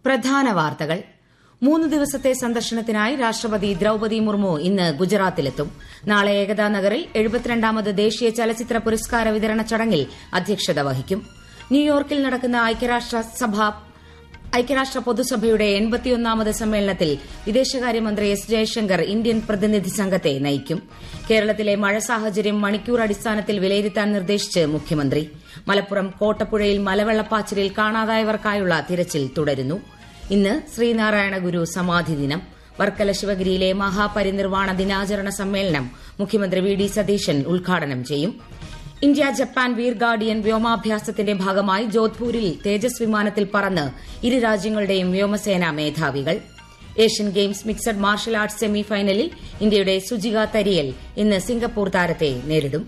പ്രധാന വാർത്തകൾ മൂന്ന് ദിവസത്തെ സന്ദർശനത്തിനായി രാഷ്ട്രപതി ദ്രൌപതി മുർമു ഇന്ന് ഗുജറാത്തിലെത്തും നാളെ ഏകതാ നഗറിൽ എഴുപത്തിരണ്ടാമത് ദേശീയ ചലച്ചിത്ര പുരസ്കാര വിതരണ ചടങ്ങിൽ അധ്യക്ഷത വഹിക്കും ന്യൂയോർക്കിൽ നടക്കുന്ന ഐക്യരാഷ്ട്രസഭ ഐക്യരാഷ്ട്ര പൊതുസഭയുടെ എൺപത്തിയൊന്നാമത് സമ്മേളനത്തിൽ വിദേശകാര്യമന്ത്രി എസ് ജയശങ്കർ ഇന്ത്യൻ പ്രതിനിധി സംഘത്തെ നയിക്കും കേരളത്തിലെ മഴ സാഹചര്യം മണിക്കൂർ അടിസ്ഥാനത്തിൽ വിലയിരുത്താൻ നിർദ്ദേശിച്ച് മുഖ്യമന്ത്രി മലപ്പുറം കോട്ടപ്പുഴയിൽ മലവെള്ളപ്പാച്ചിലിൽ കാണാതായവർക്കായുള്ള തിരച്ചിൽ തുടരുന്നു ഇന്ന് ശ്രീനാരായണ ഗുരു സമാധി ദിനം വർക്കല ശിവഗിരിയിലെ മഹാപരിനിർവാണ ദിനാചരണ സമ്മേളനം മുഖ്യമന്ത്രി വി ഡി സതീശൻ ഉദ്ഘാടനം ചെയ്യും ഇന്ത്യ ജപ്പാൻ വീർ ഗാർഡിയൻ വ്യോമാഭ്യാസത്തിന്റെ ഭാഗമായി ജോധ്പൂരിൽ തേജസ് വിമാനത്തിൽ പറന്ന് ഇരു രാജ്യങ്ങളുടെയും വ്യോമസേനാ മേധാവികൾ Asian games mixed martial arts സെമി ഫൈനലിൽ ഇന്ത്യയുടെ സുജിക തരിയൽ ഇന്ന് സിംഗപ്പൂർ താരത്തെ നേരിടും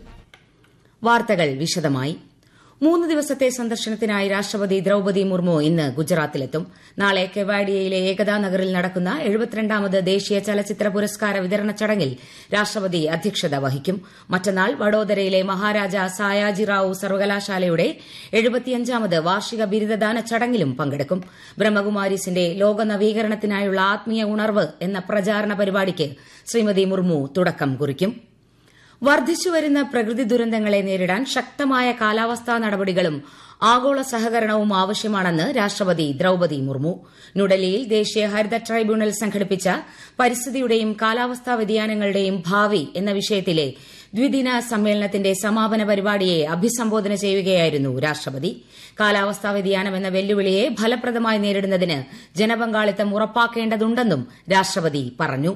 വാർത്തകൾ വിശദമായി മൂന്ന് ദിവസത്തെ സന്ദർശനത്തിനായി രാഷ്ട്രപതി ദ്രൌപതി മുർമു ഇന്ന് ഗുജറാത്തിലെത്തും നാളെ കെവാഡിയയിലെ ഏകതാ നഗറിൽ നടക്കുന്ന എഴുപത്തിരണ്ടാമത് ദേശീയ ചലച്ചിത്ര പുരസ്കാര വിതരണ ചടങ്ങിൽ രാഷ്ട്രപതി അധ്യക്ഷത വഹിക്കും മറ്റന്നാൾ വഡോദരയിലെ മഹാരാജ സായാജിറാവു സർവകലാശാലയുടെ എഴുപത്തിയഞ്ചാമത് വാർഷിക ബിരുദദാന ചടങ്ങിലും പങ്കെടുക്കും ബ്രഹ്മകുമാരീസിന്റെ ലോക നവീകരണത്തിനായുള്ള ആത്മീയ ഉണർവ് എന്ന പ്രചാരണ പരിപാടിക്ക് ശ്രീമതി മുർമു തുടക്കം കുറിക്കും വർദ്ധിച്ചുവരുന്ന പ്രകൃതി ദുരന്തങ്ങളെ നേരിടാൻ ശക്തമായ കാലാവസ്ഥാ നടപടികളും ആഗോള സഹകരണവും ആവശ്യമാണെന്ന് രാഷ്ട്രപതി ദ്രൌപതി മുർമു ന്യൂഡൽഹിയിൽ ദേശീയ ഹരിത ട്രൈബ്യൂണൽ സംഘടിപ്പിച്ച പരിസ്ഥിതിയുടെയും കാലാവസ്ഥാ വ്യതിയാനങ്ങളുടെയും ഭാവി എന്ന വിഷയത്തിലെ ദ്വിദിന സമ്മേളനത്തിന്റെ സമാപന പരിപാടിയെ അഭിസംബോധന ചെയ്യുകയായിരുന്നു രാഷ്ട്രപതി കാലാവസ്ഥാ വ്യതിയാനം എന്ന വെല്ലുവിളിയെ ഫലപ്രദമായി നേരിടുന്നതിന് ജനപങ്കാളിത്തം ഉറപ്പാക്കേണ്ടതുണ്ടെന്നും രാഷ്ട്രപതി പറഞ്ഞു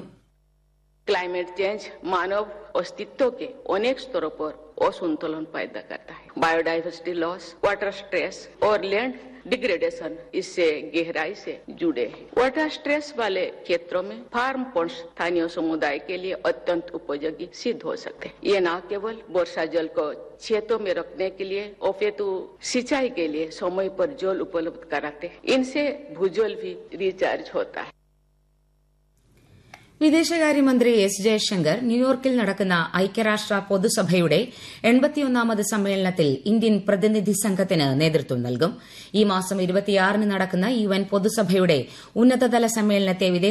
क्लाइमेट चेंज मानव अस्तित्व के अनेक स्तरों पर असंतुलन पैदा करता है बायोडाइवर्सिटी लॉस वाटर स्ट्रेस और लैंड डिग्रेडेशन इससे गहराई से जुड़े हैं वाटर स्ट्रेस वाले क्षेत्रों में फार्म पॉन्ड्स स्थानीय समुदाय के लिए अत्यंत उपयोगी सिद्ध हो सकते हैं ये न केवल वर्षा जल को खेतों में रखने के लिए अपेतु सिंचाई के लिए समय पर जल उपलब्ध कराते हैं इनसे भूजल भी रिचार्ज होता है വിദേശകാര്യമന്ത്രി എസ് ജയശങ്കർ ന്യൂയോർക്കിൽ നടക്കുന്ന ഐക്യരാഷ്ട്ര പൊതുസഭയുടെ എൺപത്തിയൊന്നാമത് സമ്മേളനത്തിൽ ഇന്ത്യൻ പ്രതിനിധി സംഘത്തിന് നേതൃത്വം നൽകും ഈ മാസം ഇരുപത്തിയാറിന് നടക്കുന്ന യു എൻ പൊതുസഭയുടെ ഉന്നതതല സമ്മേളനത്തെ